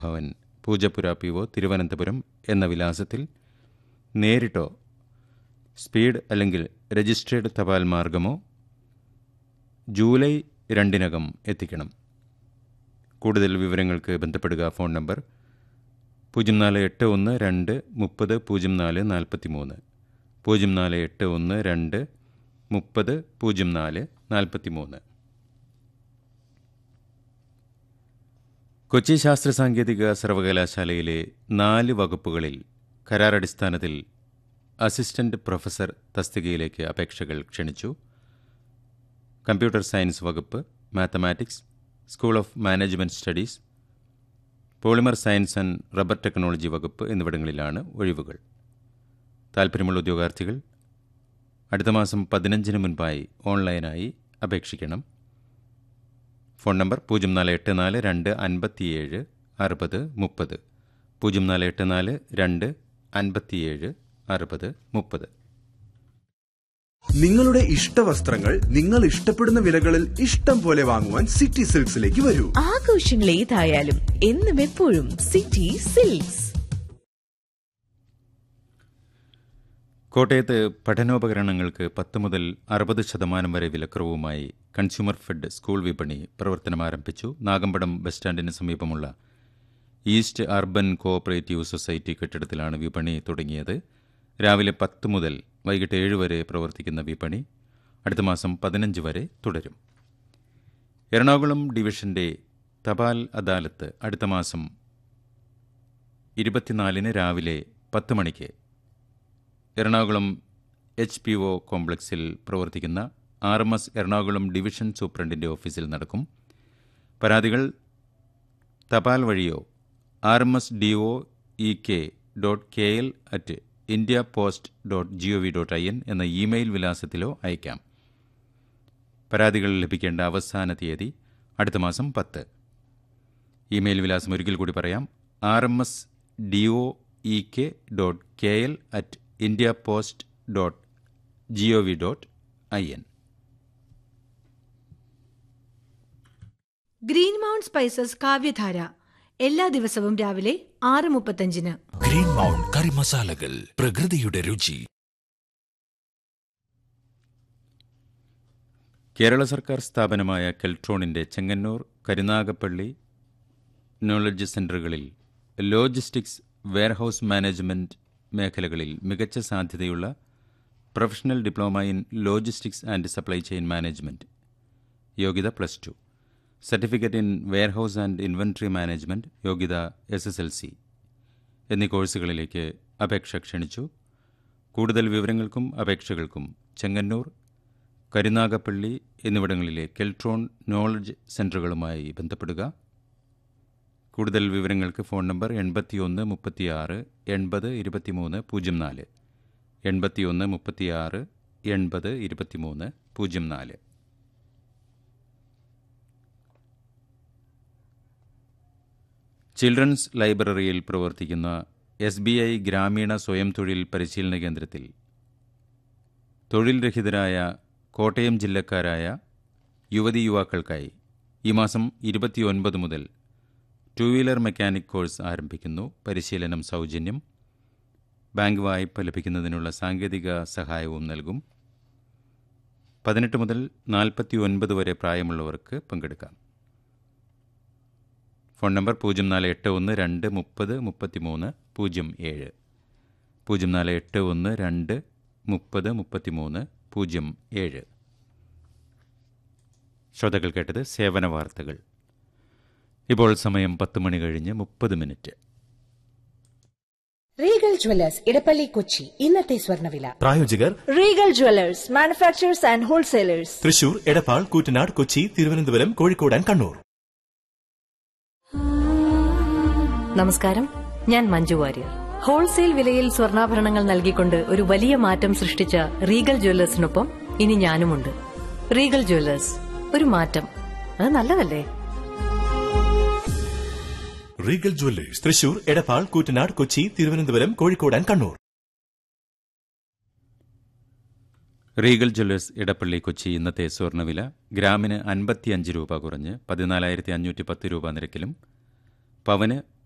Bhavan Poojappura P O Thiruvananthapuram എന്ന വിലാസത്തിൽ നേരിട്ടോ സ്പീഡ് അല്ലെങ്കിൽ രജിസ്ട്രേഡ് തപാൽ മാർഗമോ ജൂലൈ രണ്ടിനകം എത്തിക്കണം കൂടുതൽ വിവരങ്ങൾക്ക് ബന്ധപ്പെടുക ഫോൺ നമ്പർ പൂജ്യം നാല് എട്ട് ഒന്ന് രണ്ട് മുപ്പത് പൂജ്യം നാല് നാൽപ്പത്തി മൂന്ന് പൂജ്യം നാല് എട്ട് ഒന്ന് രണ്ട് മുപ്പത് പൂജ്യം നാല് നാൽപ്പത്തി മൂന്ന് കൊച്ചി ശാസ്ത്ര സാങ്കേതിക സർവകലാശാലയിലെ നാല് വകുപ്പുകളിൽ കരാറടിസ്ഥാനത്തിൽ അസിസ്റ്റന്റ് പ്രൊഫസർ തസ്തികയിലേക്ക് അപേക്ഷകൾ ക്ഷണിച്ചു കമ്പ്യൂട്ടർ സയൻസ് വകുപ്പ് mathematics school of management studies polymer science and rubber technology വകുപ്പ് എന്നിവിടങ്ങളിലാണ് ഒഴിവുകൾ താൽപ്പര്യമുള്ള ഉദ്യോഗാർത്ഥികൾ അടുത്ത മാസം പതിനഞ്ചിന് മുൻപായി ഓൺലൈനായി അപേക്ഷിക്കണം ഫോൺ നമ്പർ പൂജ്യം നാല് എട്ട് നാല് രണ്ട് അൻപത്തിയേഴ് അറുപത് മുപ്പത് പൂജ്യം നാല് എട്ട് നാല് രണ്ട് അൻപത്തിയേഴ് അറുപത് മുപ്പത് നിങ്ങളുടെ ഇഷ്ടവസ്ത്രങ്ങൾ നിങ്ങൾ ഇഷ്ടപ്പെടുന്ന വിലകളിൽ ഇഷ്ടം പോലെ വാങ്ങുവാൻ സിറ്റി സിൽക്സിലേക്ക് വരൂ ആഘോഷങ്ങൾ ഏതായാലും എന്നും എപ്പോഴും സിറ്റി സിൽക്സ് കോട്ടയത്ത് പഠനോപകരണങ്ങൾക്ക് പത്ത് മുതൽ അറുപത് ശതമാനം വരെ വിലക്കുറവുമായി കൺസ്യൂമർ ഫെഡ് സ്കൂൾ വിപണി പ്രവർത്തനം ആരംഭിച്ചു നാഗമ്പടം ബസ് സ്റ്റാൻഡിന് സമീപമുള്ള ഈസ്റ്റ് അർബൻ കോഓപ്പറേറ്റീവ് സൊസൈറ്റി കെട്ടിടത്തിലാണ് വിപണി തുടങ്ങിയത് രാവിലെ പത്ത് മുതൽ വൈകിട്ട് ഏഴ് വരെ പ്രവർത്തിക്കുന്ന വിപണി അടുത്ത മാസം പതിനഞ്ച് വരെ തുടരും എറണാകുളം ഡിവിഷന്റെ തപാൽ അദാലത്ത് അടുത്ത മാസം ഇരുപത്തിനാലിന് രാവിലെ പത്ത് മണിക്ക് എറണാകുളം എച്ച് പി ഒ കോംപ്ലക്സിൽ പ്രവർത്തിക്കുന്ന R M S Ernakulam division സൂപ്രണ്ടിൻ്റെ ഓഫീസിൽ നടക്കും പരാതികൾ തപാൽ വഴിയോ R M S D O E K dot K L at India post dot G O V dot I N എന്ന ഇമെയിൽ വിലാസത്തിലോ അയക്കാം പരാതികൾ ലഭിക്കേണ്ട അവസാന തീയതി അടുത്ത മാസം പത്ത് ഇമെയിൽ വിലാസം ഒരിക്കൽ കൂടി പറയാം R M S D O E K dot K L at India post dot G O V dot I N green mount spices Kavyadhara എല്ലാ ദിവസവും രാവിലെ ആറ് മുപ്പത്തഞ്ചിന് ഗ്രീൻ മൗണ്ട് കറി മസാലകൾ പ്രകൃതിയുടെ രുചി കേരള സർക്കാർ സ്ഥാപനമായ കെൽട്രോണിൻ്റെ ചെങ്ങന്നൂർ കരുനാഗപ്പള്ളി നോളജ് സെൻ്ററുകളിൽ ലോജിസ്റ്റിക്സ് വെയർഹൌസ് മാനേജ്മെൻറ്റ് മേഖലകളിൽ മികച്ച സാധ്യതയുള്ള professional diploma in logistics and supply chain management യോഗ്യത plus two certificate in warehouse and inventory management യോഗ്യത എസ് എസ് എൽ സി എന്നീ കോഴ്സുകളിലേക്ക് അപേക്ഷ ക്ഷണിച്ചു കൂടുതൽ വിവരങ്ങൾക്കും അപേക്ഷകൾക്കും ചെങ്ങന്നൂർ കരുനാഗപ്പള്ളി എന്നിവിടങ്ങളിലെ കെൽട്രോൺ നോളജ് സെൻ്ററുകളുമായി ബന്ധപ്പെടുക കൂടുതൽ വിവരങ്ങൾക്ക് ഫോൺ നമ്പർ എൺപത്തിയൊന്ന് മുപ്പത്തിയാറ് എൺപത് ഇരുപത്തിമൂന്ന് പൂജ്യം നാല് എൺപത്തിയൊന്ന് മുപ്പത്തിയാറ് എൺപത് ഇരുപത്തിമൂന്ന് പൂജ്യം നാല് ചിൽഡ്രൻസ് ലൈബ്രറിയിൽ പ്രവർത്തിക്കുന്ന എസ് ബി ഐ ഗ്രാമീണ സ്വയം തൊഴിൽ പരിശീലന കേന്ദ്രത്തിൽ തൊഴിൽ രഹിതരായ കോട്ടയം ജില്ലക്കാരായ യുവതി യുവാക്കൾക്കായി ഈ മാസം ഇരുപത്തിയൊൻപത് മുതൽ ടു വീലർ മെക്കാനിക് കോഴ്സ് ആരംഭിക്കുന്നു പരിശീലനം സൗജന്യം ബാങ്ക് വായ്പ ലഭിക്കുന്നതിനുള്ള സാങ്കേതിക സഹായവും നൽകും പതിനെട്ട് മുതൽ നാൽപ്പത്തി ഒൻപത് വരെ പ്രായമുള്ളവർക്ക് പങ്കെടുക്കാം ഫോൺ നമ്പർ പൂജ്യം നാല് എട്ട് ഒന്ന് രണ്ട് മുപ്പത് മുപ്പത്തിമൂന്ന് പൂജ്യം ഏഴ് പൂജ്യം നാല് എട്ട് ഒന്ന് രണ്ട് മുപ്പത് മുപ്പത്തിമൂന്ന് പൂജ്യം ഏഴ് ശ്രോതാക്കൾ കേട്ടത് സേവന വാർത്തകൾ ഇപ്പോൾ സമയം പത്ത് മണി കഴിഞ്ഞ് മുപ്പത് minute Regal Jewellers Edappally Kochi ഇന്നത്തെ സ്വർണ്ണവില പ്രായോജകർ Regal Jewellers manufacturers and wholesalers Thrissur Edappal Koottanad Kochi Thiruvananthapuram Kozhikode and Kannur നമസ്കാരം ഞാൻ മഞ്ജു വാര്യർ ഹോൾസെയിൽ വിലയിൽ സ്വർണ്ണാഭരണങ്ങൾ നൽകിക്കൊണ്ട് ഒരു വലിയ മാറ്റം സൃഷ്ടിച്ച റീഗൽ ജ്വല്ലേഴ്സിനൊപ്പം ഇനി ഞാനുമുണ്ട് റീഗൽ ജ്വല്ലേഴ്സ് ഒരു മാറ്റം അത് നല്ലതല്ലേ Regal Jewellers Thrissur Edappal Koottanad Kochi Thiruvananthapuram Kozhikode and Kannur Regal Jewellers Edappally Kochi ഇന്നത്തെ സ്വർണ്ണവില ഗ്രാമിന് അൻപത്തിയഞ്ച് രൂപ കുറഞ്ഞ് പതിനാലായിരത്തി അഞ്ഞൂറ്റി പത്ത് രൂപ നിരക്കിലും പവന്